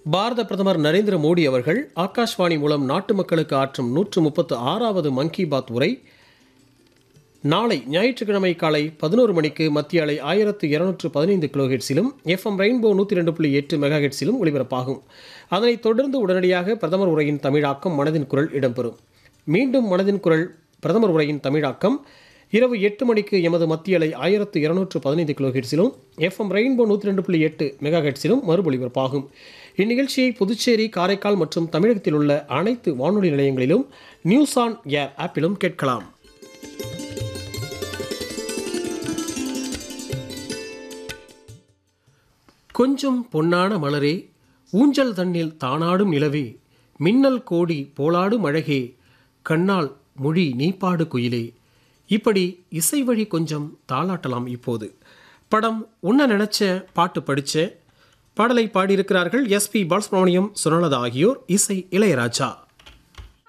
பாரத பிரதமர் நரேந்திர மோடி அவர்கள் ஆகாஷ்வாணி மூலம் நாட்டு மக்களுக்கு ஆற்றும் நூற்று முப்பத்து ஆறாவது மன் கி பாத் உரை நாளை ஞாயிற்றுக்கிழமை காலை பதினோரு மணிக்கு மத்திய அலை ஆயிரத்து இருநூற்று பதினைந்து கிலோஹெட்ஸிலும் எஃப்எம் ரெயின்போ நூற்றி ரெண்டு புள்ளி எட்டு மெகா ஹெட்ஸிலும் ஒலிபரப்பாகும் அதனைத் தொடர்ந்து உடனடியாக பிரதமர் உரையின் தமிழாக்கம் மனதின் குரல் இடம்பெறும் மீண்டும் மனதின் குரல் பிரதமர் உரையின் தமிழாக்கம் இரவு எட்டு மணிக்கு எமது மத்திய அலை ஆயிரத்து இருநூற்று பதினைந்து கிலோஹெட்ஸிலும் எஃப்எம் ரெயின்போ நூற்றி ரெண்டு புள்ளி எட்டு மெகா ஹெட்ஸிலும் மறுபொலிபரப்பாகும் இந்நிகழ்ச்சியை புதுச்சேரி காரைக்கால் மற்றும் தமிழகத்தில் உள்ள அனைத்து வானொலி நிலையங்களிலும் நியூஸ் ஆன் ஏர் ஆப்பிலும் கேட்கலாம் கொஞ்சம் பொன்னான மலரே ஊஞ்சல் தன்னில் தானாடும் நிலவே மின்னல் கோடி போலாடும் அழகே கண்ணால் மொழி நீப்பாடு குயிலே இப்படி இசை வழி கொஞ்சம் தாளாட்டலாம் இப்போது படம் உன்ன நினைச்ச பாட்டு படிச்ச பாடலை பாடியிருக்கிறார்கள் எஸ்பி பாலசுப்ரமணியம் சுனலதா ஆகியோர் இசை இளையராஜா